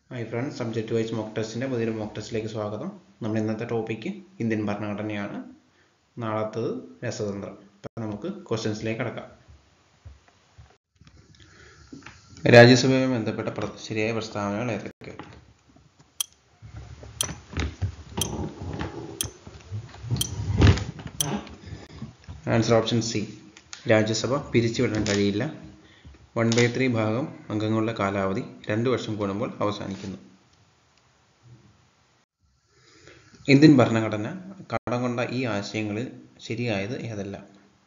hi friends subject wise mock ടെസ്റ്റിൻ്റെ പുതിയൊരു mock ടെസ്റ്റിലേക്ക് സ്വാഗതം നമ്മൾ ഇന്നത്തെ ടോപ്പിക്ക് ഇന്ത്യൻ ഭരണഘടനയാണ് നാളത്തത് രസതന്ത്രം അപ്പം നമുക്ക് ക്വസ്റ്റ്യൻസിലേക്ക് കടക്കാം രാജ്യസഭയുമായി ബന്ധപ്പെട്ട പ്ര- ശരിയായ പ്രസ്താവനകൾ ഏതൊക്കെ ആൻസർ ഓപ്ഷൻ സി രാജ്യസഭ പിരിച്ചുവിടാൻ കഴിയില്ല വൺ ബൈ ത്രീ ഭാഗം അംഗങ്ങളുടെ കാലാവധി രണ്ട് വർഷം കൂടുമ്പോൾ അവസാനിക്കുന്നു ഇന്ത്യൻ ഭരണഘടന കടം കൊണ്ട ഈ ആശയങ്ങളിൽ ശരിയായത് ഏതെല്ലാം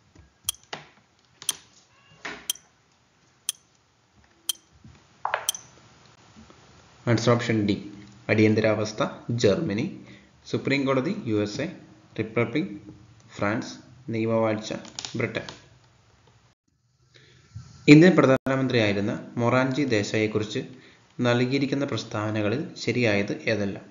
ആൻസർ ഓപ്ഷൻ ഡി അടിയന്തരാവസ്ഥ ജർമ്മനി സുപ്രീം കോടതി U S A republic France നിയമവാഴ്ച ബ്രിട്ടൻ ഇന്ത്യൻ പ്രധാനമന്ത്രിയായിരുന്ന മൊറാൻജി ദേശായിയെക്കുറിച്ച് നൽകിയിരിക്കുന്ന പ്രസ്താവനകളിൽ ശരിയായത് ഏതെല്ലാം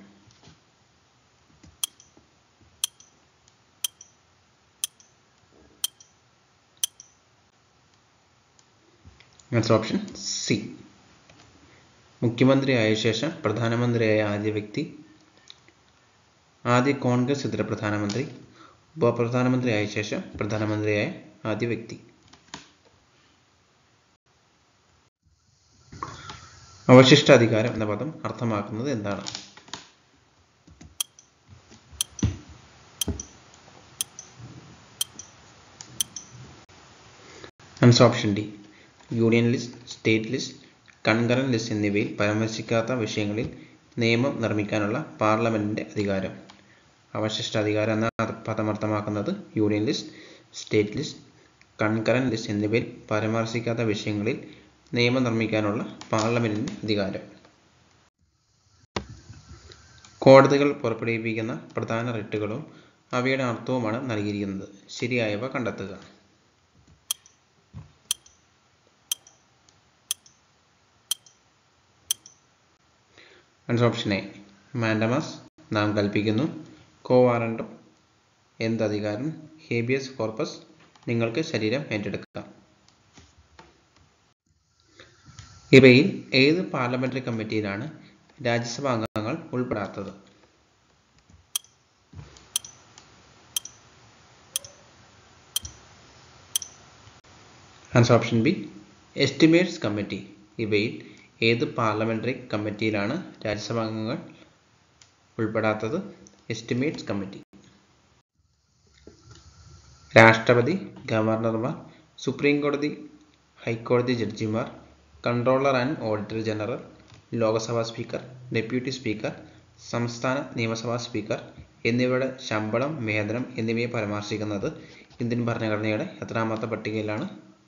ആൻസർ ഓപ്ഷൻ സി മുഖ്യമന്ത്രിയായ ശേഷം പ്രധാനമന്ത്രിയായ ആദ്യ വ്യക്തി ആദ്യ കോൺഗ്രസ് ഇതര പ്രധാനമന്ത്രി ഉപപ്രധാനമന്ത്രിയായ ശേഷം പ്രധാനമന്ത്രിയായ ആദ്യ വ്യക്തി അവശിഷ്ട അധികാരം എന്ന പദം അർത്ഥമാക്കുന്നത് എന്താണ് answer option D union list state list concurrent list എന്നിവയിൽ പരാമർശിക്കാത്ത വിഷയങ്ങളിൽ നിയമം നിർമ്മിക്കാനുള്ള പാർലമെന്റിന്റെ അധികാരം അവശിഷ്ട അധികാരം എന്ന പദം അർത്ഥമാക്കുന്നത് union list state list concurrent list എന്നിവയിൽ പരാമർശിക്കാത്ത വിഷയങ്ങളിൽ നിയമം നിർമ്മിക്കാനുള്ള പാർലമെന്റിന്റെ അധികാരം കോടതികൾ പുറപ്പെടുവിപ്പിക്കുന്ന പ്രധാന റിട്ടുകളും അവയുടെ അർത്ഥവുമാണ് നൽകിയിരിക്കുന്നത് ശരിയായവ കണ്ടെത്തുക ആൻസർ ഓപ്ഷൻ എ മാൻഡമസ് നാം കൽപ്പിക്കുന്നു കോ വാറണ്ടോ എന്ത് അധികാരം ഹേബിയസ് കോർപ്പസ് നിങ്ങൾക്ക് ശരീരം ഏറ്റെടുക്കാം ഇവയിൽ ഏത് പാർലമെന്ററി കമ്മിറ്റിയിലാണ് രാജ്യസഭാ അംഗങ്ങൾ ഉൾപ്പെടാത്തത് answer option B estimates committee ഇവയിൽ ഏത് പാർലമെന്ററി കമ്മിറ്റിയിലാണ് രാജ്യസഭാ അംഗങ്ങൾ ഉൾപ്പെടാത്തത് എസ്റ്റിമേറ്റ്സ് കമ്മിറ്റി രാഷ്ട്രപതി ഗവർണർമാർ സുപ്രീം കോടതി ഹൈക്കോടതി ജഡ്ജിമാർ controller and auditor general Lok Sabha speaker deputy speaker സംസ്ഥാന നിയമസഭാ സ്പീക്കർ എന്നിവയുടെ ശമ്പളം വേതനം എന്നിവയെ പരാമർശിക്കുന്നത് ഇന്ത്യൻ ഭരണഘടനയുടെ എത്രാമത്തെ പട്ടികയിലാണ്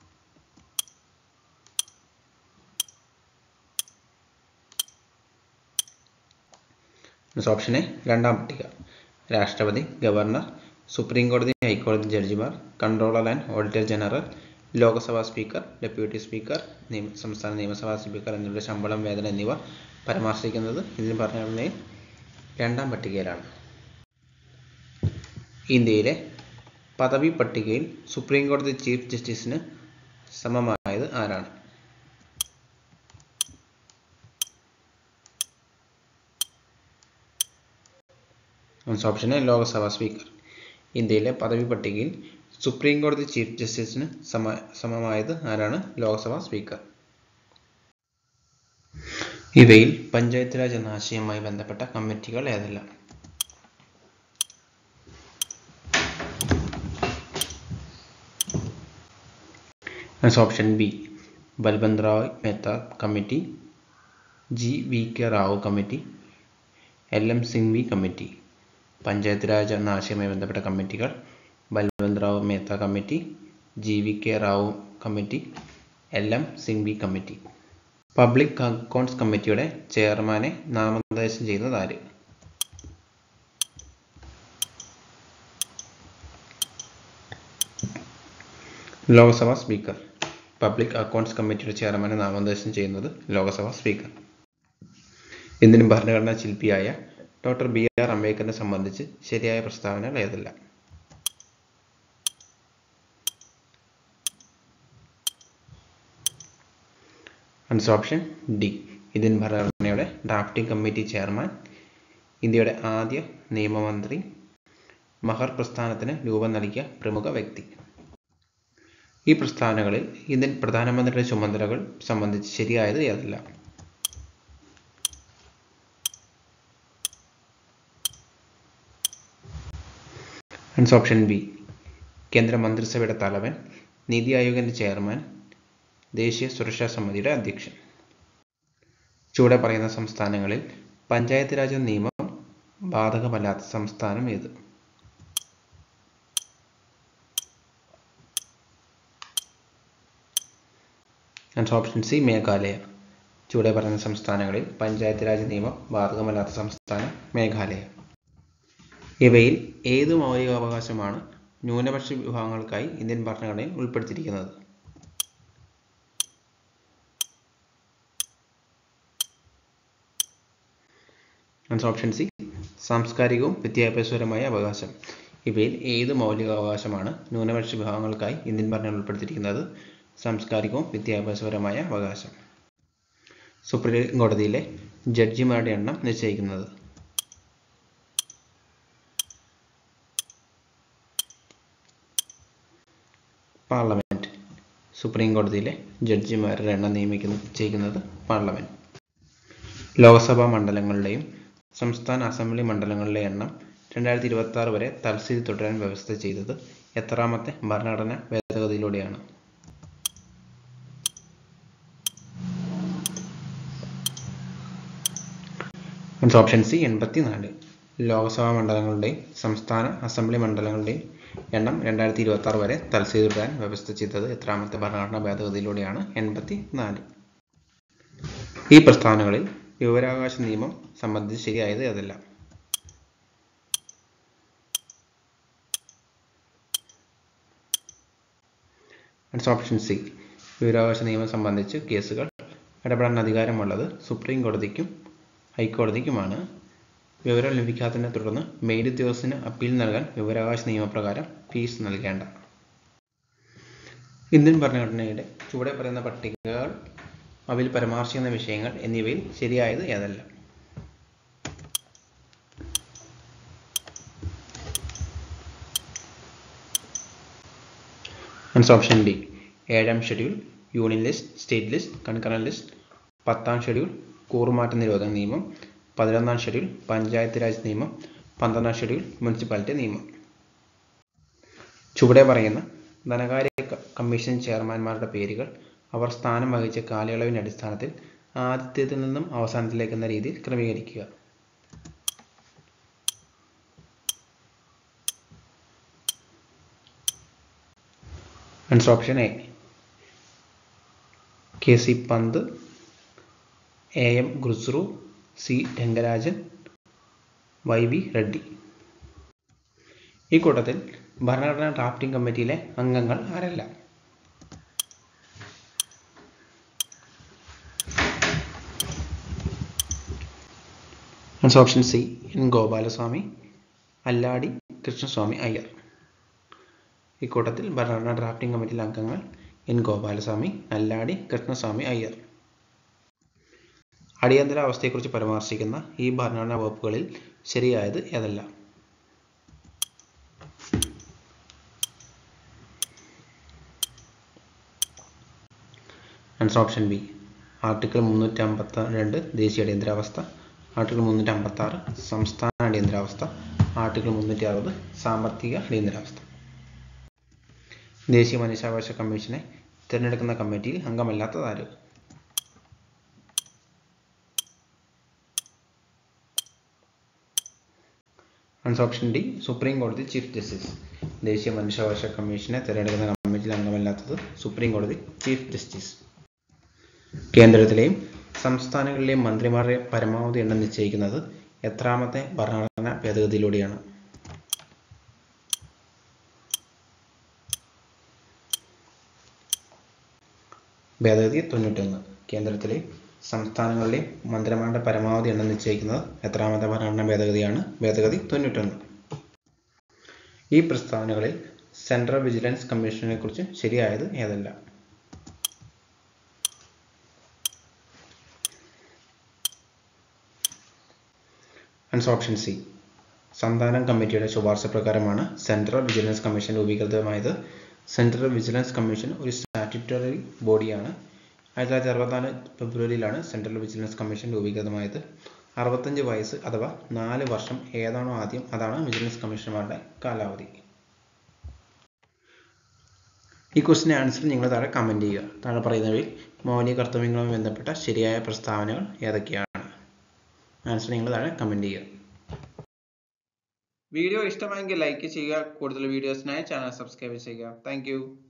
ഓപ്ഷൻ എ രണ്ടാം പട്ടിക രാഷ്ട്രപതി ഗവർണർ സുപ്രീം കോടതി ഹൈക്കോടതി ജഡ്ജിമാർ controller and auditor general Lok Sabha speaker deputy speaker നിയമ സംസ്ഥാന നിയമസഭാ സ്പീക്കർ എന്നിവരുടെ ശമ്പളം വേതനം എന്നിവ പരാമർശിക്കുന്നത് ഇന്ത്യൻ ഭരണഘടനയിൽ രണ്ടാം പട്ടികയിലാണ് ഇന്ത്യയിലെ പദവി പട്ടികയിൽ സുപ്രീം കോടതി ചീഫ് ജസ്റ്റിസിന് സമമായത് ആരാണ് answer option A Lok Sabha speaker ഇന്ത്യയിലെ പദവി പട്ടികയിൽ സുപ്രീം കോടതി ചീഫ് ജസ്റ്റിസിന് സമ സമമായത് ആരാണ് ലോക്സഭാ സ്പീക്കർ ഇവയിൽ പഞ്ചായത്ത് രാജ് എന്ന ആശയവുമായി ബന്ധപ്പെട്ട കമ്മിറ്റികൾ ഏതെല്ലാം answer option B Balwant Rai Mehta committee G V K Rao committee L M Singhvi committee panchayat raj എന്ന ആശയവുമായി ബന്ധപ്പെട്ട കമ്മിറ്റികൾ Balwant Rao Mehta committee G V K Rao committee L M Singhvi committee public accounts കമ്മിറ്റിയുടെ ചെയർമാനെ നാമനിർദ്ദേശം ചെയ്യുന്നത് ആര് ലോക്സഭാ സ്പീക്കർ പബ്ലിക് അക്കൗണ്ട്സ് കമ്മിറ്റിയുടെ ചെയർമാനെ നാമനിർദ്ദേശം ചെയ്യുന്നത് ലോക്സഭാ സ്പീക്കർ ഇന്ത്യൻ ഭരണഘടനാ ശില്പിയായ ഡോക്ടർ ബി ആർ അംബേദ്കറിനെ സംബന്ധിച്ച് ശരിയായ പ്രസ്താവനകൾ ഏതെല്ലാം ആൻസർ ഓപ്ഷൻ ഡി ഇന്ത്യൻ ഭരണഘടനയുടെ ഡ്രാഫ്റ്റിംഗ് കമ്മിറ്റി ചെയർമാൻ ഇന്ത്യയുടെ ആദ്യ നിയമമന്ത്രി മഹർ പ്രസ്ഥാനത്തിന് രൂപം നൽകിയ പ്രമുഖ വ്യക്തി ഈ പ്രസ്താവനകളിൽ ഇന്ത്യൻ പ്രധാനമന്ത്രിയുടെ ചുമതലകൾ സംബന്ധിച്ച് ശരിയായത് ഏതെല്ലാം ആൻസർ ഓപ്ഷൻ ബി കേന്ദ്ര മന്ത്രിസഭയുടെ തലവൻ നീതി ആയോഗിന്റെ ചെയർമാൻ ദേശീയ സുരക്ഷാ സമിതിയുടെ അധ്യക്ഷൻ ചുവടെ പറയുന്ന സംസ്ഥാനങ്ങളിൽ പഞ്ചായത്ത് രാജ് നിയമം ബാധകമല്ലാത്ത സംസ്ഥാനം ഏത് ആൻസർ ഓപ്ഷൻ സി മേഘാലയ ചുവടെ പറയുന്ന സംസ്ഥാനങ്ങളിൽ പഞ്ചായത്ത് രാജ് നിയമം ബാധകമല്ലാത്ത സംസ്ഥാനം മേഘാലയ ഇവയിൽ ഏത് മൗലികാവകാശമാണ് ന്യൂനപക്ഷ വിഭാഗങ്ങൾക്കായി ഇന്ത്യൻ ഭരണഘടനയിൽ ഉൾപ്പെടുത്തിയിരിക്കുന്നത് ആൻസർ ഓപ്ഷൻ സി സാംസ്കാരികവും വിദ്യാഭ്യാസപരമായ അവകാശം ഇവയിൽ ഏത് മൗലികാവകാശമാണ് ന്യൂനപക്ഷ വിഭാഗങ്ങൾക്കായി ഇന്ത്യൻ ഭരണഘടന ഉൾപ്പെടുത്തിയിരിക്കുന്നത് സാംസ്കാരികവും വിദ്യാഭ്യാസപരമായ അവകാശം സുപ്രീം കോടതിയിലെ ജഡ്ജിമാരുടെ എണ്ണം നിശ്ചയിക്കുന്നത് പാർലമെന്റ് സുപ്രീം കോടതിയിലെ ജഡ്ജിമാരുടെ എണ്ണം നിയമിക്കുന്ന ചെയ്യുന്നത് പാർലമെന്റ് ലോക്സഭാ മണ്ഡലങ്ങളുടെയും സംസ്ഥാന അസംബ്ലി മണ്ഡലങ്ങളിലെ എണ്ണം രണ്ടായിരത്തി ഇരുപത്തി ആറ് വരെ തൽസ്ഥിതി തുടരാൻ വ്യവസ്ഥ ചെയ്തത് എത്രാമത്തെ ഭരണഘടനാ ഭേദഗതിയിലൂടെയാണ് ഓപ്ഷൻ സി എൺപത്തിനാല് ലോക്സഭാ മണ്ഡലങ്ങളുടെയും സംസ്ഥാന അസംബ്ലി മണ്ഡലങ്ങളുടെയും എണ്ണം രണ്ടായിരത്തി ഇരുപത്തി ആറ് വരെ തൽസ്ഥിതി തുടരാൻ വ്യവസ്ഥ ചെയ്തത് എത്രാമത്തെ ഭരണഘടനാ ഭേദഗതിയിലൂടെയാണ് എൺപത്തി നാല് ഈ പ്രസ്താവനകളിൽ വിവരാവകാശ നിയമം സംബന്ധിച്ച് ശരിയായത് ഏതെല്ലാം ഓപ്ഷൻ സി വിവരാവകാശ നിയമം സംബന്ധിച്ച് കേസുകൾ ഇടപെടാൻ അധികാരമുള്ളത് സുപ്രീം കോടതിക്കും ഹൈക്കോടതിക്കുമാണ് വിവരം ലഭിക്കാത്തതിനെ തുടർന്ന് മേലുദ്യോഗസ്ഥന് അപ്പീൽ നൽകാൻ വിവരാവകാശ നിയമപ്രകാരം ഫീസ് നൽകേണ്ട ഇന്ത്യൻ ഭരണഘടനയുടെ ചുവടെ പറയുന്ന പട്ടികകൾ അവയിൽ പരാമർശിക്കുന്ന വിഷയങ്ങൾ എന്നിവയിൽ ശരിയായത് ഏതെല്ലാം ആൻസർ ഓപ്ഷൻ ബി ഏഴാം schedule union list state list concurrent list പത്താം ഷെഡ്യൂൾ കൂറുമാറ്റ നിരോധന നിയമം പതിനൊന്നാം ഷെഡ്യൂൾ പഞ്ചായത്ത് രാജ് നിയമം പന്ത്രണ്ടാം ഷെഡ്യൂൾ മുനിസിപ്പാലിറ്റി നിയമം ചുവടെ പറയുന്ന ധനകാര്യ കമ്മീഷൻ ചെയർമാൻമാരുടെ പേരുകൾ അവർ സ്ഥാനം വഹിച്ച കാലയളവിൻ്റെ അടിസ്ഥാനത്തിൽ ആദ്യത്തേതിൽ നിന്നും അവസാനത്തിലേക്ക് എന്ന രീതിയിൽ ക്രമീകരിക്കുക answer option A K C Pant A M Khusro C Rangarajan Y V Reddy ഈ കൂട്ടത്തിൽ ഭരണഘടനാ ഡ്രാഫ്റ്റിംഗ് കമ്മിറ്റിയിലെ അംഗങ്ങൾ ആരല്ല answer option C N Gopalaswami Alladi Krishnaswami Ayyar ഇക്കൂട്ടത്തിൽ ഭരണഘടനാ ഡ്രാഫ്റ്റിംഗ് കമ്മിറ്റിയിലെ അംഗങ്ങൾ എൻ ഗോപാലസ്വാമി അല്ലാടി കൃഷ്ണസ്വാമി അയ്യർ അടിയന്തരാവസ്ഥയെക്കുറിച്ച് പരാമർശിക്കുന്ന ഈ ഭരണഘടനാ വകുപ്പുകളിൽ ശരിയായത് ഏതെല്ലാം ആൻസർ ഓപ്ഷൻ ബി ആർട്ടിക്കിൾ മുന്നൂറ്റി അമ്പത്തി രണ്ട് ദേശീയ അടിയന്തരാവസ്ഥ ആർട്ടിക്കിൾ മുന്നൂറ്റി അമ്പത്തി ആറ് സംസ്ഥാന അടിയന്തരാവസ്ഥ ആർട്ടിക്കിൾ മുന്നൂറ്റി അറുപത് സാമ്പത്തിക അടിയന്തരാവസ്ഥ ദേശീയ മനുഷ്യാവകാശ കമ്മീഷനെ തിരഞ്ഞെടുക്കുന്ന കമ്മിറ്റിയിൽ അംഗമല്ലാത്തത് ആര് ആൻസർ ഓപ്ഷൻ ഡി സുപ്രീം കോടതി ചീഫ് ജസ്റ്റിസ് ദേശീയ മനുഷ്യാവകാശ കമ്മീഷനെ തിരഞ്ഞെടുക്കുന്ന കമ്മിറ്റിയിൽ അംഗമല്ലാത്തത് സുപ്രീം കോടതി ചീഫ് ജസ്റ്റിസ് കേന്ദ്രത്തിലെയും സംസ്ഥാനങ്ങളിലെയും മന്ത്രിമാരുടെ പരമാവധി എണ്ണം നിശ്ചയിക്കുന്നത് എത്രാമത്തെ ഭരണഘടനാ ഭേദഗതിയിലൂടെയാണ് ഭേദഗതി തൊണ്ണൂറ്റൊന്ന് കേന്ദ്രത്തിലെ സംസ്ഥാനങ്ങളിലെ മന്ത്രിമാരുടെ പരമാവധി എണ്ണം നിശ്ചയിക്കുന്നത് എത്രാമത്തെ ഭരണഘടനാ ഭേദഗതിയാണ് ഭേദഗതി തൊണ്ണൂറ്റൊന്ന് ഈ പ്രസ്താവനകളിൽ സെൻട്രൽ വിജിലൻസ് കമ്മീഷനെ കുറിച്ച് ശരിയായത് ഏതല്ല ആൻസർ ഓപ്ഷൻ സി സന്താനം കമ്മിറ്റിയുടെ ശുപാർശ പ്രകാരമാണ് സെൻട്രൽ വിജിലൻസ് കമ്മീഷൻ രൂപീകൃതമായത് സെൻട്രൽ വിജിലൻസ് കമ്മീഷൻ ഒരു സ്റ്റാറ്റ്യൂട്ടറി ബോഡിയാണ് ആയിരത്തി തൊള്ളായിരത്തി അറുപത്തിനാല് ഫെബ്രുവരിയിലാണ് സെൻട്രൽ വിജിലൻസ് കമ്മീഷൻ രൂപീകൃതമായത് അറുപത്തഞ്ച് വയസ്സ് അഥവാ നാല് വർഷം ഏതാണോ ആദ്യം അതാണ് വിജിലൻസ് കമ്മീഷണർമാരുടെ കാലാവധി ഈ ക്വസ്റ്റിൻ്റെ ആൻസർ നിങ്ങൾ താഴെ കമൻറ്റ് ചെയ്യുക താഴെ പറയുന്നവയിൽ മൗലിക കർത്തവ്യങ്ങളുമായി ബന്ധപ്പെട്ട ശരിയായ പ്രസ്താവനകൾ ഏതൊക്കെയാണ് ആൻസർ നിങ്ങൾ താഴെ കമൻറ്റ് ചെയ്യുക വീഡിയോ ഇഷ്ടമായെങ്കിൽ ലൈക്ക് ചെയ്യുക കൂടുതൽ വീഡിയോസിനായി ചാനൽ സബ്സ്ക്രൈബ് ചെയ്യുക താങ്ക്